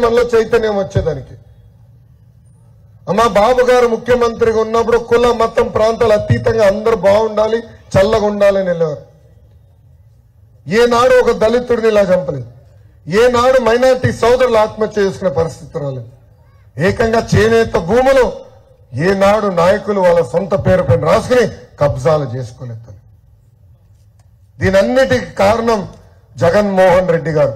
మనలో చైతన్యం వచ్చేదానికి అమ్మా బాబు గారు ముఖ్యమంత్రిగా ఉన్నప్పుడు కుల మతం ప్రాంతాలు అతీతంగా అందరూ బాగుండాలి చల్లగా ఉండాలని వెళ్ళేవారు ఏనాడు ఒక దళితుడిని ఇలా చంపలేదు ఏనాడు మైనార్టీ సోదరులు ఆత్మహత్య చేసుకునే పరిస్థితి రాలేదు ఏకంగా చేనేత భూములు ఏనాడు నాయకులు వాళ్ళ సొంత పేరు పైన రాసుకుని కబ్జాలు చేసుకోలేదు తల్లి. దీనన్నిటికి కారణం జగన్మోహన్ రెడ్డి గారు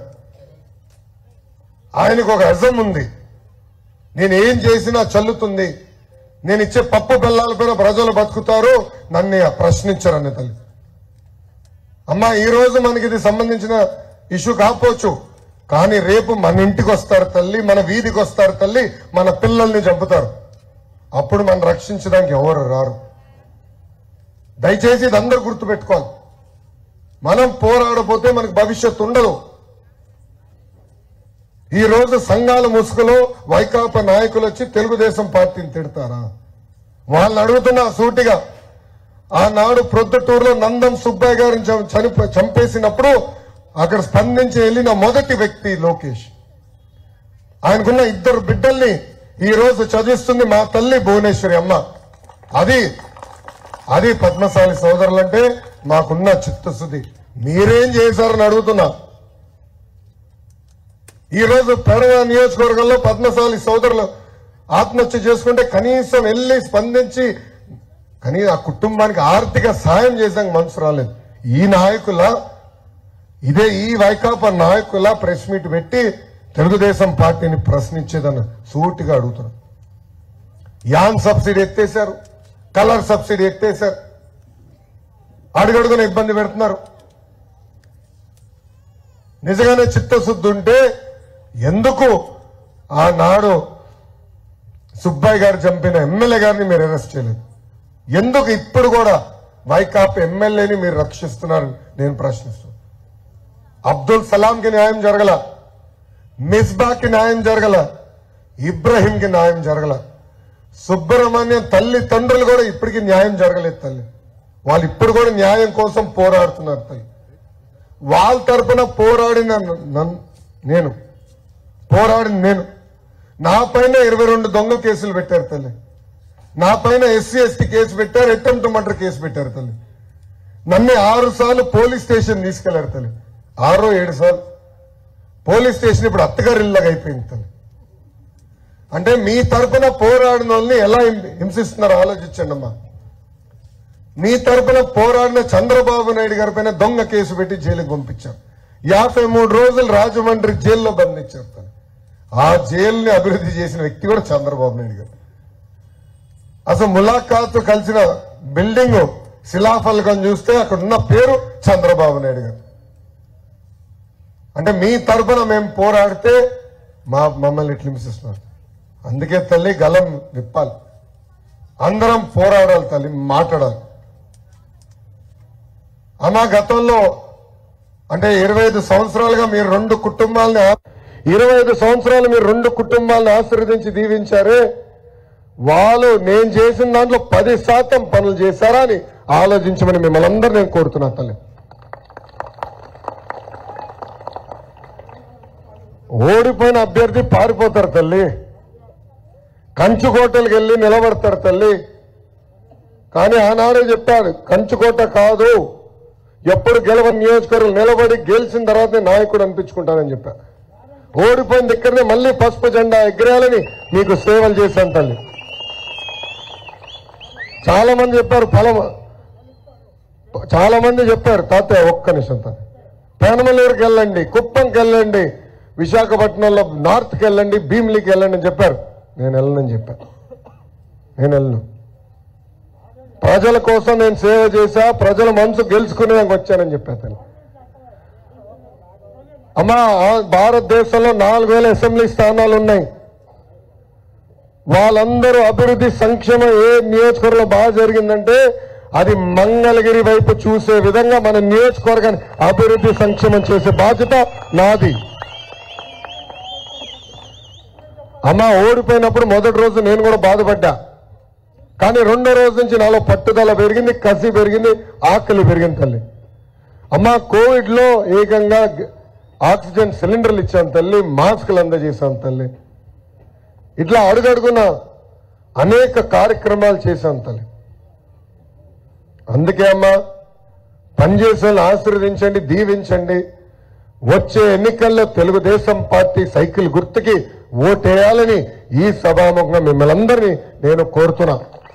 ఆయనకు ఒక అజం ఉంది నేను ఏం చేసినా చల్లుతుంది నేను ఇచ్చే పప్పు బెల్లాల పైన ప్రజలు బతుకుతారు నన్ను ప్రశ్నించరని తల్లి అమ్మా ఈ రోజు మనకి ఇది సంబంధించిన ఇష్యూ కాకపోవచ్చు కానీ రేపు మన ఇంటికి వస్తారు తల్లి మన వీధికి వస్తారు తల్లి మన పిల్లల్ని చంపుతారు అప్పుడు మనం రక్షించడానికి ఎవరు రారు దయచేసి ఇది అందరూ గుర్తుపెట్టుకోవాలి మనం పోరాడపోతే మనకు భవిష్యత్తు ఉండదు ఈ రోజు సంఘాల ముసుగులో వైకాపా నాయకులు వచ్చి తెలుగుదేశం పార్టీని తిడతారా వాళ్ళని అడుగుతున్నా సూటిగా ఆనాడు ప్రొద్దుటూరులో నందం సుబ్బయ్య గారిని చం- చనిపో చంపేసినప్పుడు అక్కడ స్పందించి వెళ్ళిన మొదటి వ్యక్తి లోకేష్ ఆయనకున్న ఇద్దరు బిడ్డల్ని ఈ రోజు చదివిస్తుంది మా తల్లి భువనేశ్వరి అమ్మ అది అది పద్మశాలి సోదరులంటే మాకున్న చిత్తశుద్ధి మీరేం చేశారని అడుగుతున్నా ఈ రోజు పెరవ నియోజకవర్గంలో పద్మశాలి సోదరులు ఆత్మహత్య చేసుకుంటే కనీసం వెళ్ళి స్పందించి కానీ ఆ కుటుంబానికి ఆర్థిక సాయం చేసాక మనసు రాలేదు ఈ నాయకుల ఇదే ఈ వైకాపా నాయకుల ప్రెస్ మీట్ పెట్టి తెలుగుదేశం పార్టీని ప్రశ్నించేదని సూటిగా అడుగుతున్నారు యాన్ సబ్సిడీ ఎత్తేశారు కలర్ సబ్సిడీ ఎత్తేశారు అడుగడుగున ఇబ్బంది పెడుతున్నారు నిజంగానే చిత్తశుద్ధి ఉంటే ఎందుకు ఆనాడు సుబ్బయ్య గారు చంపిన ఎమ్మెల్యే గారిని మీరు అరెస్ట్ చేయలేదు ఎందుకు ఇప్పుడు కూడా వైకాపా ఎమ్మెల్యేని మీరు రక్షిస్తున్నారు నేను ప్రశ్నిస్తున్నాను అబ్దుల్ సలాంకి న్యాయం జరగల మిస్బాకి న్యాయం జరగల ఇబ్రహీంకి న్యాయం జరగల సుబ్రహ్మణ్యం తల్లి తండ్రులు కూడా ఇప్పటికీ న్యాయం జరగలేదు తల్లి వాళ్ళు ఇప్పుడు కూడా న్యాయం కోసం పోరాడుతున్నారు తల్లి వాళ్ళ తరపున పోరాడిన నన్ను- నేను పోరాడిన నేను నా పైన ఇరవై రెండు దొంగ కేసులు పెట్టారు తల్లి నా పైన ఎస్సీ ఎస్టీ కేసు పెట్టారు అటెంప్ట్ మర్డర్ కేసు పెట్టారు తల్లి నన్ను ఆరు సార్లు పోలీస్ స్టేషన్ తీసుకెళ్లారు తల్లి ఆరో ఏడు సార్లు పోలీస్ స్టేషన్ ఇప్పుడు అత్తగారి ఇళ్ళగా అయిపోయింది తల్లి అంటే మీ తరపున పోరాడిన వాళ్ళని ఎలా హిం- హింసిస్తున్నారో ఆలోచించండి అమ్మా మీ తరపున పోరాడిన చంద్రబాబు నాయుడు గారి పైన దొంగ కేసు పెట్టి జైలుకి పంపించారు యాభై మూడు రోజులు రాజమండ్రి జైల్లో బంధించారు తను. ఆ జైలుని అభివృద్ధి చేసిన వ్యక్తి కూడా చంద్రబాబు నాయుడు గారు అసలు ములాఖాత్ కలిసిన బిల్డింగ్ శిలాఫలకం చూస్తే అక్కడ ఉన్న పేరు చంద్రబాబు నాయుడు గారు అంటే మీ తరపున మేము పోరాడితే మా మమ్మల్ని ఇట్లా హింసిస్తున్నారు అందుకే తల్లి గలం విప్పాలి అందరం పోరాడాలి తల్లి మాట్లాడాలి అమ్మా గతంలో అంటే ఇరవై ఐదు సంవత్సరాలుగా మీరు రెండు కుటుంబాలని ఆ- ఇరవై ఐదు సంవత్సరాలు మీరు రెండు కుటుంబాలను ఆశీర్వదించి దీవించారే వాళ్ళు నేను చేసిన దాంట్లో పది శాతం పనులు చేశారా అని ఆలోచించమని మిమ్మల్ని అందరూ నేను కోరుతున్నా తల్లి ఓడిపోయిన అభ్యర్థి పారిపోతారు తల్లి కంచుకోటలకు వెళ్ళి నిలబడతారు తల్లి కానీ ఆనాడే చెప్పాడు కంచుకోట కాదు ఎప్పుడు గెలవని నియోజకవర్గం నిలబడి గెలిచిన తర్వాత నాయకుడు అనిపించుకుంటానని చెప్పా ఓడిపోయింది ఇక్కడనే మళ్ళీ పసుపు జెండా ఎగరేయాలని మీకు సేవలు చేశాను తల్లి చాలా మంది చెప్పారు ఫలం చాలా మంది చెప్పారు తాతయ్య ఒక్క నిమిషం తను పెనమలూరుకి వెళ్ళండి కుప్పంకి వెళ్ళండి విశాఖపట్నంలో నార్త్కి వెళ్ళండి భీమిలికి వెళ్ళండి అని చెప్పారు నేను వెళ్ళనని చెప్పాను నేను వెళ్ళను ప్రజల కోసం నేను సేవ చేశా ప్రజల మనసు గెలుచుకునేందుకు వచ్చానని చెప్పాను అమ్మా ఆ భారతదేశంలో నాలుగు వేల అసెంబ్లీ స్థానాలు ఉన్నాయి వాళ్ళందరూ అభివృద్ధి సంక్షేమం ఏ నియోజకవర్గంలో బాగా జరిగిందంటే అది మంగళగిరి వైపు చూసే విధంగా మన నియోజకవర్గాన్ని అభివృద్ధి సంక్షేమం చేసే బాధ్యత నాది అమ్మ ఓడిపోయినప్పుడు మొదటి రోజు నేను కూడా బాధపడ్డా కానీ రెండో రోజు నుంచి నాలో పట్టుదల పెరిగింది కసి పెరిగింది ఆకలి పెరిగింది తల్లి అమ్మ కోవిడ్ లో ఏకంగా గ- ఆక్సిజన్ సిలిండర్లు ఇచ్చాం తల్లి మాస్కులు అందజేశాం తల్లి ఇట్లా అడుగడుగున అనేక కార్యక్రమాలు చేశాం తల్లి అందుకే అమ్మా పనిచేసే వాళ్ళని ఆశీర్వదించండి దీవించండి వచ్చే ఎన్నికల్లో తెలుగుదేశం పార్టీ సైకిల్ గుర్తుకి ఓటేయాలని ఈ సభాముఖంగా మిమ్మల్ని అందరినీ నేను కోరుతున్నా